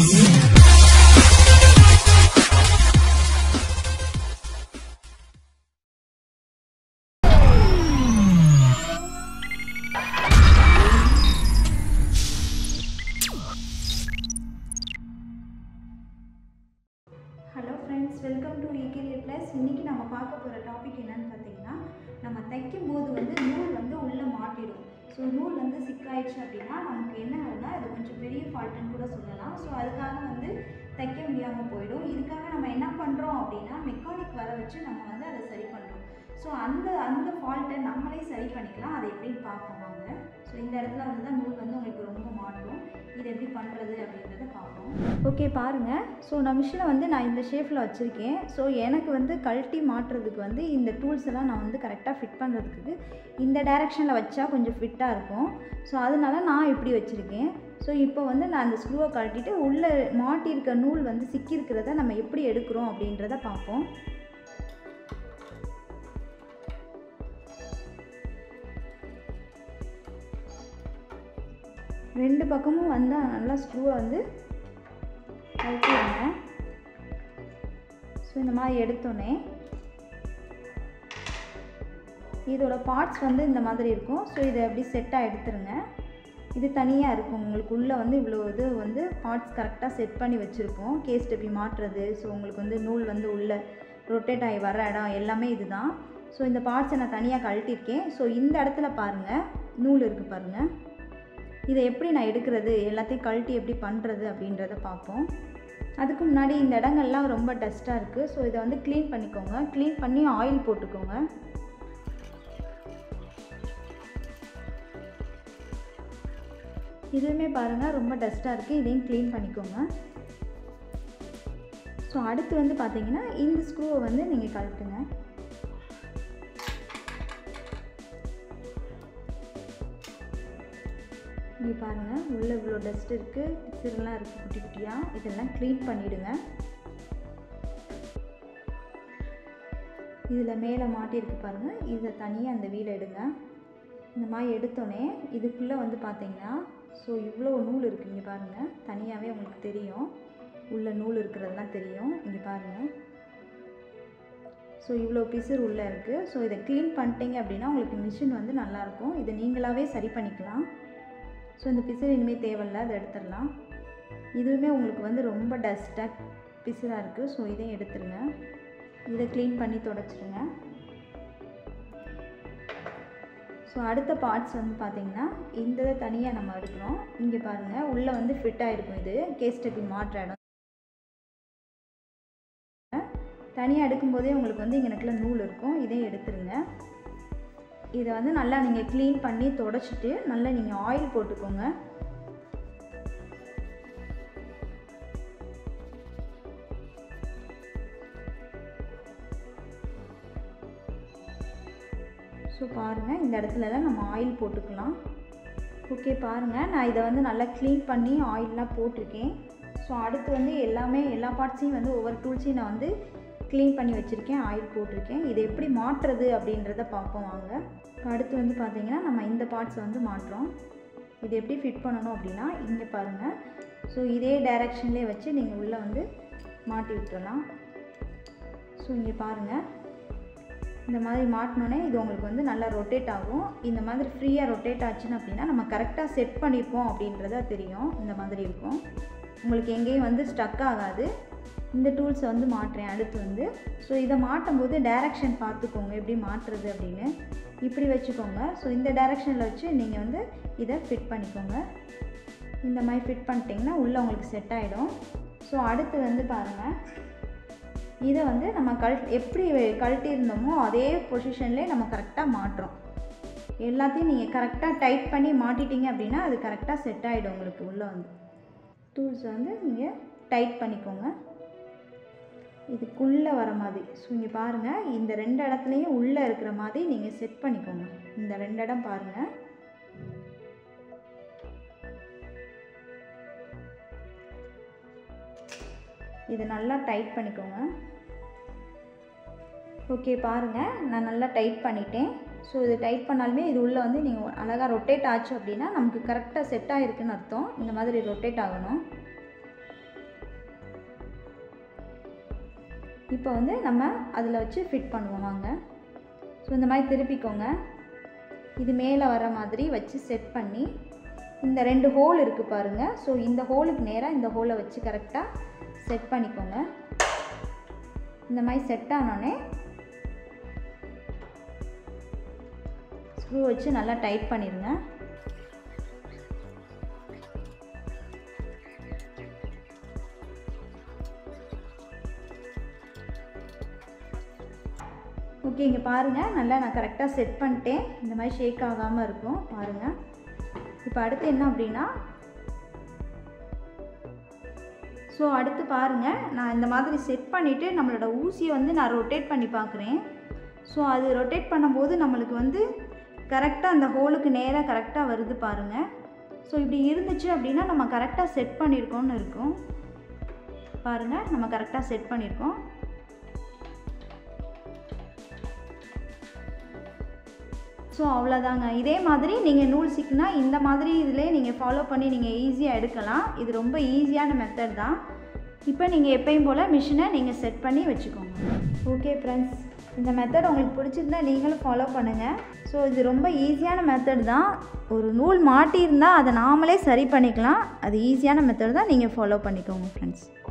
hello friends welcome to ஈகரியர் plus இன்றைக்கி நம்ம பார்க்க போகிற டாபிக் என்னன்னு பார்த்தீங்கன்னா நம்ம தைக்கும் போது வந்து நூல் வந்து உள்ளே மாட்டிடும் ஸோ நூல் வந்து சிக்காயிடுச்சு அப்படின்னா நமக்கு என்ன ஆகுதுன்னா அது கொஞ்சம் பெரிய ஃபால்ட்டுன்னு கூட சொல்லலாம் ஸோ அதுக்காக வந்து தைக்க முடியாமல் போயிடும் இதுக்காக நம்ம என்ன பண்ணுறோம் அப்படின்னா மெக்கானிக் வர வச்சு நம்ம வந்து அதை சரி பண்ணுறோம் ஸோ அந்த அந்த ஃபால்ட்டை நம்மளே சரி பண்ணிக்கலாம் அதை எப்படின்னு பார்ப்போம் வாங்க ஸோ இந்த இடத்துல வந்து தான் நூல் வந்து உங்களுக்கு ரொம்ப மாட்டும் இது எப்படி பண்ணுறது அப்படின்றத பார்ப்போம் ஓகே பாருங்கள் ஸோ நான் மிஷினை வந்து நான் இந்த ஷேப்பில் வச்சுருக்கேன் ஸோ எனக்கு வந்து கழட்டி மாட்டுறதுக்கு வந்து இந்த டூல்ஸ் எல்லாம் நான் வந்து கரெக்டாக ஃபிட் பண்ணுறதுக்கு இந்த டைரெக்ஷனில் வச்சா கொஞ்சம் ஃபிட்டாக இருக்கும் ஸோ அதனால நான் இப்படி வச்சுருக்கேன் ஸோ இப்போ வந்து நான் அந்த ஸ்க்ரூவை கழட்டிட்டு உள்ளே மாட்டியிருக்க நூல் வந்து சிக்கியிருக்கிறத நம்ம எப்படி எடுக்கிறோம் அப்படின்றத பார்ப்போம் ரெண்டு பக்கமும் வந்து நல்லா ஸ்க்ரூவை வந்து கழட்டிடுங்க ஸோ இந்த மாதிரி எடுத்தோன்னே இதோட பார்ட்ஸ் வந்து இந்த மாதிரி இருக்கும் ஸோ இதை அப்படி செட்டாக எடுத்துருங்க இது தனியாக இருக்கும் உங்களுக்கு உள்ளே வந்து இவ்வளோ இது வந்து பார்ட்ஸ் கரெக்டாக செட் பண்ணி வச்சுருப்போம் கேஸ் எப்படி மாட்டுறது ஸோ உங்களுக்கு வந்து நூல் வந்து உள்ளே ரொட்டேட் ஆகி வர இடம் எல்லாமே இதுதான் ஸோ இந்த பார்ட்ஸை நான் தனியாக கழட்டியிருக்கேன் ஸோ இந்த இடத்துல பாருங்கள் நூல் இருக்குது பாருங்கள் இதை எப்படி நான் எடுக்கிறது எல்லாத்தையும் கழட்டி எப்படி பண்ணுறது அப்படின்றத பார்ப்போம் அதுக்கு முன்னாடி இந்த இடங்கள்லாம் ரொம்ப டஸ்ட்டாக இருக்குது ஸோ இதை வந்து க்ளீன் பண்ணிக்கோங்க க்ளீன் பண்ணி ஆயில் போட்டுக்கோங்க இதுவுமே பாருங்கள் ரொம்ப டஸ்ட்டாக இருக்குது இதையும் க்ளீன் பண்ணிக்கோங்க ஸோ அடுத்து வந்து பார்த்தீங்கன்னா இந்த ஸ்க்ரூவை வந்து நீங்கள் கழட்டுங்க இங்கே பாருங்கள் உள்ளே இவ்வளோ டஸ்ட் இருக்குது பிசிறுலாம் இருக்குது குட்டி குட்டியாக இதெல்லாம் க்ளீன் பண்ணிவிடுங்க இதில் மேலே மாட்டியிருக்கு பாருங்கள் இதை தனியாக அந்த வீலை எடுங்க இந்த மாதிரி எடுத்தோடனே இதுக்குள்ளே வந்து பார்த்தீங்கன்னா ஸோ இவ்வளோ நூல் இருக்குது இங்கே பாருங்கள் தனியாகவே உங்களுக்கு தெரியும் உள்ள நூல் இருக்கிறதெல்லாம் தெரியும் இங்கே பாருங்கள் ஸோ இவ்வளோ பிசுறு உள்ளே இருக்குது ஸோ இதை க்ளீன் பண்ணிட்டீங்க அப்படின்னா உங்களுக்கு மிஷின் வந்து நல்லாயிருக்கும் இதை நீங்களாகவே சரி பண்ணிக்கலாம் ஸோ இந்த பிசுறு இனிமேல் தேவையில்ல அதை எடுத்துடலாம் இதுவுமே உங்களுக்கு வந்து ரொம்ப டஸ்ட்டாக பிசுறாக இருக்குது ஸோ இதையும் எடுத்துருங்க இதை க்ளீன் பண்ணி தொடச்சிடுங்க ஸோ அடுத்த பார்ட்ஸ் வந்து பார்த்திங்கன்னா இந்த இதை தனியாக நம்ம எடுக்கிறோம் இங்கே பாருங்கள் உள்ளே வந்து ஃபிட் ஆகிருக்கும் இது கேஸ் ஸ்டெப்பி மாற்ற இடம் தனியாக எடுக்கும்போதே உங்களுக்கு வந்து இங்கனக்குள்ள நூல் இருக்கும் இதையும் எடுத்துருங்க இதை வந்து நல்லா நீங்கள் க்ளீன் பண்ணி தொடச்சிட்டு நல்லா நீங்கள் ஆயில் போட்டுக்கோங்க ஸோ பாருங்கள் இந்த இடத்துலலாம் நம்ம ஆயில் போட்டுக்கலாம் ஓகே பாருங்கள் நான் இதை வந்து நல்லா க்ளீன் பண்ணி ஆயிலெலாம் போட்டிருக்கேன் ஸோ அடுத்து வந்து எல்லாமே எல்லா பார்ட்ஸையும் வந்து ஒவ்வொரு டூல்ஸையும் நான் வந்து க்ளீன் பண்ணி வச்சுருக்கேன் ஆயில் போட்டிருக்கேன் இதை எப்படி மாற்றுறது அப்படின்றத பார்ப்போம் வாங்க அடுத்து வந்து பார்த்திங்கன்னா நம்ம இந்த பார்ட்ஸை வந்து மாட்டுறோம் இது எப்படி ஃபிட் பண்ணணும் அப்படின்னா இங்கே பாருங்கள் ஸோ இதே டைரெக்ஷன்லேயே வச்சு நீங்கள் உள்ளே வந்து மாட்டி விட்டுறலாம் ஸோ இங்கே பாருங்கள் இந்த மாதிரி மாட்டினோன்னே இது உங்களுக்கு வந்து நல்லா ரொட்டேட் ஆகும் இந்த மாதிரி ஃப்ரீயாக ரொட்டேட் ஆச்சுன்னு அப்படின்னா நம்ம கரெக்டாக செட் பண்ணியிருக்கோம் அப்படின்றத தெரியும் இந்த மாதிரி இருக்கும் உங்களுக்கு எங்கேயும் வந்து ஸ்டக் ஆகாது இந்த டூல்ஸை வந்து மாட்டுறேன் அடுத்து வந்து ஸோ இதை மாட்டும் போது டைரக்ஷன் பார்த்துக்கோங்க எப்படி மாட்டுறது அப்படின்னு இப்படி வச்சுக்கோங்க ஸோ இந்த டைரக்ஷனில் வச்சு நீங்கள் வந்து இதை ஃபிட் பண்ணிக்கோங்க இந்த மாதிரி ஃபிட் பண்ணிட்டீங்கன்னா உள்ளே உங்களுக்கு செட் ஆகிடும் ஸோ அடுத்து வந்து பாருங்கள் இதை வந்து நம்ம கழ் எப்படி கழட்டி இருந்தோமோ அதே பொசிஷன்லேயே நம்ம கரெக்டாக மாட்டுறோம் எல்லாத்தையும் நீங்கள் கரெக்டாக டைட் பண்ணி மாட்டிட்டீங்க அப்படின்னா அது கரெக்டாக செட் ஆகிடும் உங்களுக்கு உள்ளே வந்து டூல்ஸை வந்து நீங்கள் டைட் பண்ணிக்கோங்க இதுக்குள்ளே வர மாதிரி ஸோ இங்கே பாருங்கள் இந்த ரெண்டு இடத்துலையும் உள்ளே இருக்கிற மாதிரி நீங்கள் செட் பண்ணிக்கோங்க இந்த ரெண்டு இடம் பாருங்கள் இதை நல்லா டைட் பண்ணிக்கோங்க ஓகே பாருங்கள் நான் நல்லா டைட் பண்ணிட்டேன் ஸோ இது டைட் பண்ணாலுமே இது உள்ளே வந்து நீங்கள் அழகாக ரொட்டேட் ஆச்சு அப்படின்னா நமக்கு கரெக்டாக செட் ஆகிருக்குன்னு அர்த்தம் இந்த மாதிரி ரொட்டேட் ஆகணும் இப்போ வந்து நம்ம அதில் வச்சு ஃபிட் பண்ணுவோம் வாங்க ஸோ இந்த மாதிரி திருப்பிக்கோங்க இது மேலே வர மாதிரி வச்சு செட் பண்ணி இந்த ரெண்டு ஹோல் இருக்குது பாருங்கள் ஸோ இந்த ஹோலுக்கு நேராக இந்த ஹோலை வச்சு கரெக்டாக செட் பண்ணிக்கோங்க இந்த மாதிரி செட் ஆனோடனே ஸ்க்ரூ வச்சு நல்லா டைட் பண்ணிடுங்க ஓகே இங்கே பாருங்கள் நல்லா நான் கரெக்டாக செட் பண்ணிட்டேன் இந்த மாதிரி ஷேக் ஆகாமல் இருக்கும் பாருங்கள் இப்போ அடுத்து என்ன அப்படின்னா ஸோ அடுத்து பாருங்கள் நான் இந்த மாதிரி செட் பண்ணிவிட்டு நம்மளோட ஊசியை வந்து நான் ரொட்டேட் பண்ணி பார்க்குறேன் ஸோ அது ரொட்டேட் பண்ணும்போது நம்மளுக்கு வந்து கரெக்டாக அந்த ஹோலுக்கு நேராக கரெக்டாக வருது பாருங்கள் ஸோ இப்படி இருந்துச்சு அப்படின்னா நம்ம கரெக்டாக செட் பண்ணியிருக்கோம்னு இருக்கும் பாருங்கள் நம்ம கரெக்டாக செட் பண்ணியிருக்கோம் ஸோ அவ்வளோதாங்க இதே மாதிரி நீங்கள் நூல் சிக்கினா இந்த மாதிரி இதிலே நீங்கள் ஃபாலோ பண்ணி நீங்கள் ஈஸியாக எடுக்கலாம் இது ரொம்ப ஈஸியான மெத்தட் தான் இப்போ நீங்கள் எப்பயும் போல் மிஷினை நீங்கள் செட் பண்ணி வச்சுக்கோங்க ஓகே ஃப்ரெண்ட்ஸ் இந்த மெத்தட் உங்களுக்கு பிடிச்சிருந்தா நீங்களும் ஃபாலோ பண்ணுங்கள் ஸோ இது ரொம்ப ஈஸியான மெத்தட் தான் ஒரு நூல் மாட்டியிருந்தால் அதை நாமளே சரி பண்ணிக்கலாம் அது ஈஸியான மெத்தட் தான் நீங்கள் ஃபாலோ பண்ணிக்கோங்க ஃப்ரெண்ட்ஸ்